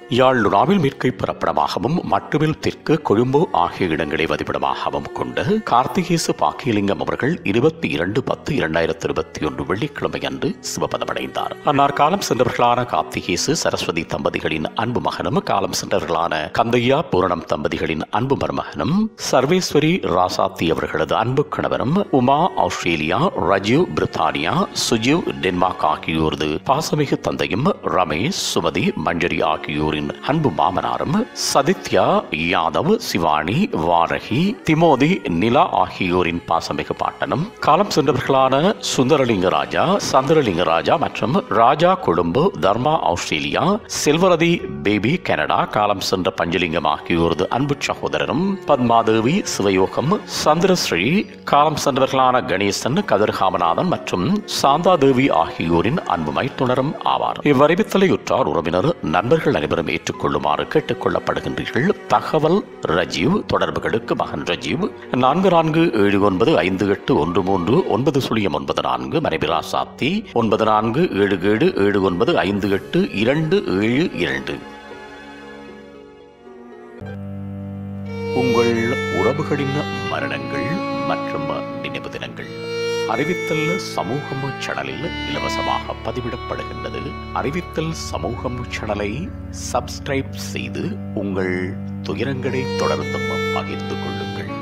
யாழ் லுனாவில் மேற்கை புறப்படமாகவும் மட்டுவில் தெற்கு கொழும்பு ஆகிய இடங்களை வதிப்பிடமாகவும் கொண்ட கார்த்திகேசு பாக்கியலிங்கம் அவர்கள் இருபத்தி இரண்டு பத்து இரண்டாயிரத்தி இருபத்தி ஒன்று வெள்ளிக்கிழமை அன்று சிவபதமடைந்தார் அன்னார் காலம் சென்றவர்களான கார்த்திகேசு சரஸ்வதி தம்பதிகளின் அன்பு மகனும் காலம் சென்றவர்களான கந்தையா பூரணம் தம்பதிகளின் அன்பு மருமகனும் சர்வேஸ்வரி ராசாத்தி அவர்களது அன்பு கணவரும் Uma Australia Rajeev Britannia Sujeev Denmark ஆகியோரது பாசமிகு தந்தையும் ரமேஷ் சுமதி மஞ்சரி ஆகியோரின் அன்பு மாமனாரும் சதித்யா யாதவ் சிவானி வாரகி திமோதி நிலா ஆகியோரின் பாசமிகு பாட்டனும் காலம் சென்றவர்களான சுந்தரலிங்க ராஜா சந்திரலிங்க ராஜா மற்றும் Raja Colombo Dharma Australia Selvarathi baby Canada காலம் சென்ற பஞ்சலிங்கம் ஆகியோரது அன்பு சகோதரரும் பத்மாதேவி சிவயோகம் சந்திரஸ்ரீ காலம் சென்றவர்களான கணேசன் கதிர்காமநாதன் மற்றும் சாந்தாதேவி ஆகியோரின் அன்பு மைத்துணரும் ஆவார் இவ்வறிவித்தலை உற்றார் உறவினர் நண்பர்கள் அனைவரும் ஏற்றுக்கொள்ளுமாறு கேட்டுக் கொள்ளப்படுகின்றீர்கள் தகவல் ரஜீவ் தொடர்புகளுக்கு மகன் ரஜீவ் நான்கு நான்கு ஏழு ஒன்பது ஐந்து எட்டு ஒன்று மூன்று ஒன்பது சுழியம் ஒன்பது நான்கு மனைவிரா சாத்தி ஒன்பது நான்கு ஏழு ஏழு ஏழு ஒன்பது ஐந்து எட்டு இரண்டு ஏழு இரண்டு உங்கள் உறவுகளின் மரணங்கள் மற்றும் நினைவு தினங்கள் அறிவித்தல் சமூகம் சேனலில் இலவசமாக பதிவிடப்படுகின்றது அறிவித்தல் சமூகம் சேனலை சப்ஸ்கிரைப் செய்து உங்கள் துயரங்களை தொடர்ந்தும் பகிர்ந்து கொள்ளுங்கள்